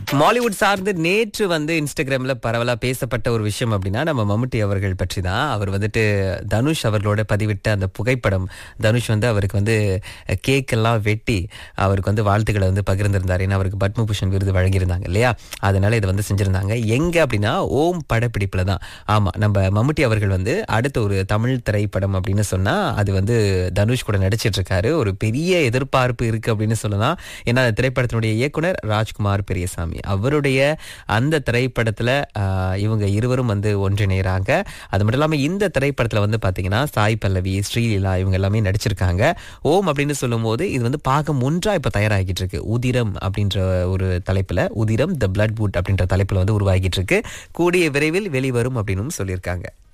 Mollywood சார்ந்து நேற்று வந்து இன்ஸ்டாகிராம்ல பரவலா பேசப்பட்ட ஒரு விஷயம் அப்படின்னா நம்ம மம்முட்டி அவர்கள் பற்றி தான் அவர் வந்துட்டு தனுஷ் அவர்களோட பதிவிட்ட அந்த புகைப்படம் தனுஷ் வந்து அவருக்கு வந்து கேக் எல்லாம் வெட்டி அவருக்கு வந்து வாழ்த்துக்களை வந்து பகிர்ந்திருந்தார் ஏன்னா அவருக்கு பத்மபூஷன் விருது வழங்கியிருந்தாங்க இல்லையா அதனால இதை வந்து செஞ்சிருந்தாங்க எங்க அப்படின்னா ஓம் படப்பிடிப்புல தான் ஆமா நம்ம மம்முட்டி அவர்கள் வந்து அடுத்த ஒரு தமிழ் திரைப்படம் அப்படின்னு சொன்னா அது வந்து தனுஷ் கூட நடிச்சிட்டு இருக்காரு ஒரு பெரிய எதிர்பார்ப்பு இருக்கு அப்படின்னு சொல்லலாம் ஏன்னா அந்த திரைப்படத்தினுடைய இயக்குனர் ராஜ்குமார் பெரியசாமி அவருடைய அந்த திரைப்படத்துல ஆஹ், இவங்க இருவரும் வந்து ஒன்றிணைகிறாங்க அது மட்டும் இல்லாம இந்த திரைப்படத்துல வந்து பாத்தீங்கன்னா சாய் பல்லவி ஸ்ரீலீலா இவங்க எல்லாமே நடிச்சிருக்காங்க ஓம் அப்படின்னு சொல்லும்போது இது வந்து பாகம் ஒன்றா இப்ப தயாராகிட்டு இருக்கு உதிரம் அப்படின்ற ஒரு தலைப்புல உதிரம் த பிளட் பூட் அப்படின்ற தலைப்புல வந்து உருவாகிட்டு இருக்கு கூடிய விரைவில் வெளிவரும் அப்படின்னு சொல்லியிருக்காங்க